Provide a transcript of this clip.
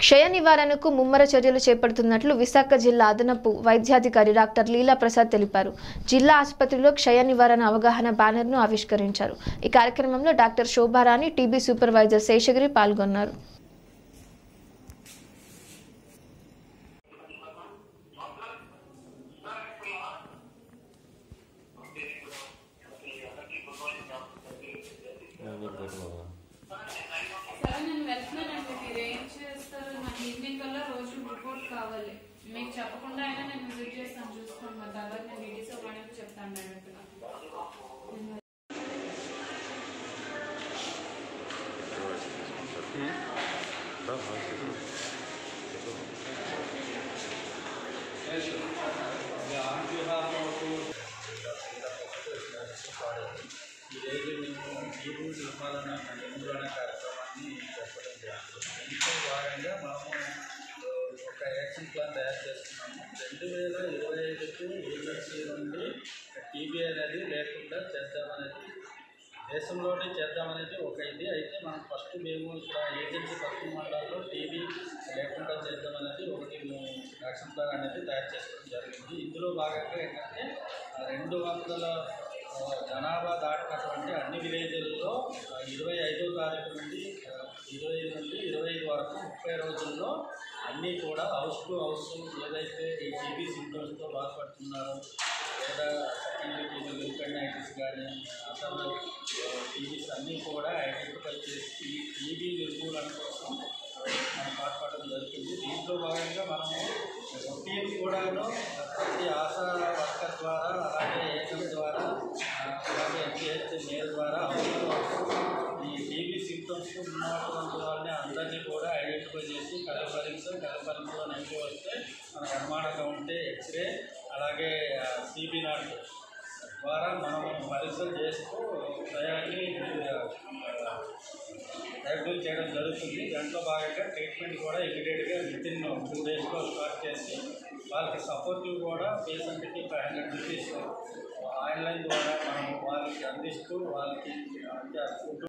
క్షయ నివారణకు ముమ్మర చర్యలు చేపడుతున్నట్లు విశాఖ జిల్లా అదనపు వైద్యాధికారి డాక్టర్ లీలా ప్రసాద్ తెలిపారు జిల్లా ఆసుపత్రిలో క్షయ నివారణ అవగాహన బ్యానర్ను ఆవిష్కరించారు ఈ కార్యక్రమంలో doctor Shobharani TB supervisor Seshagiri పాల్గొన్నారు సరే నేను వెళ్తున్నానండి మీరు ఏం చేస్తారు నాకు ఈవినింగ్ కల్లా రోజు రిపోర్ట్ కావాలి మీకు చెప్పకుండా అయినా నేను విజిట్ చేస్తాను చూసుకోండి మా తర్వాత నేను డీటెయిల్స్ వాడికి చెప్తాను డైరెక్ట్గా ఈరోజు మేము జీవు నిర్మాలన నిర్మూలన కార్యక్రమాన్ని చెప్పడం జరుగుతుంది ఇంట్లో భాగంగా మనము ఒక యాక్షన్ ప్లాన్ తయారు చేస్తున్నాము రెండు వేల ఇరవై ఐదుకు ఏజెన్సీ నుండి టీబీ అనేది లేకుండా చేద్దామనేది దేశంలోనే చేద్దామనేది ఒక ఇది అయితే మనం ఫస్ట్ మేము ఇక్కడ ఏజెన్సీ పశ్చిమ మండలాల్లో టీవీ లేకుండా చేద్దామనేది ఒకటి మేము యాక్షన్ ప్లాన్ అనేది తయారు చేసుకోవడం జరిగింది ఇందులో భాగంగా ఏంటంటే ఆ రెండు వందల ఆ, జనాభా దాటినటువంటి అన్ని విలేజ్ల్లో ఆ, ఇరవై ఐదో తారీఖు నుండి ఆ, ఇరవై నుండి ఇరవై ఐదు వరకు ముప్పై రోజుల్లో అన్నీ కూడా హౌస్ టు హౌస్ ఏదైతే ఈ టీబీ సింటమ్స్తో బాధపడుతున్నారో లేదా సెకండరీ టీబీ లింకైటిస్ కానీ అసలు టీబీస్ అన్నీ కూడా ఐడెంటిఫై చేసి ఈ టీబీ నిర్మూలన కోసం మనం పాటుపడడం జరుగుతుంది దీంట్లో భాగంగా మనము రొటీన్ కూడాను ప్రతి ఆశా వర్కర్ ద్వారా అలాగే ఏకం ద్వారా ఆ, అలాగే ఎంపీహెచ్ మేల్ ద్వారా అవసరం ఈ టీబీ సింటమ్స్ ఉన్నటువంటి వాళ్ళని అందరినీ కూడా ఐడెంటిఫై చేసి కళ్ళ పరీక్ష కళ్ళ పరీక్షలో నెగిటివ్ వస్తే మనకు అనుమానంగా ఉంటే ఎక్స్రే అలాగే సిబి నాట్ ద్వారా మనం పరీక్షలు చేస్తూ దయాన్ని డయాగ్నోస్ చేయడం జరుగుతుంది దాంట్లో భాగంగా ట్రీట్మెంట్ కూడా ఇమీడియట్గా విత్ ఇన్ టూ డేస్లో స్టార్ట్ చేసి వాళ్ళకి సపోర్టివ్ కూడా పేషెంట్కి ఫైవ్ హండ్రెడ్ రూపీస్ ఆన్లైన్ ద్వారా మనం వాళ్ళకి అందిస్తూ వాళ్ళకి అంటే ఫుడ్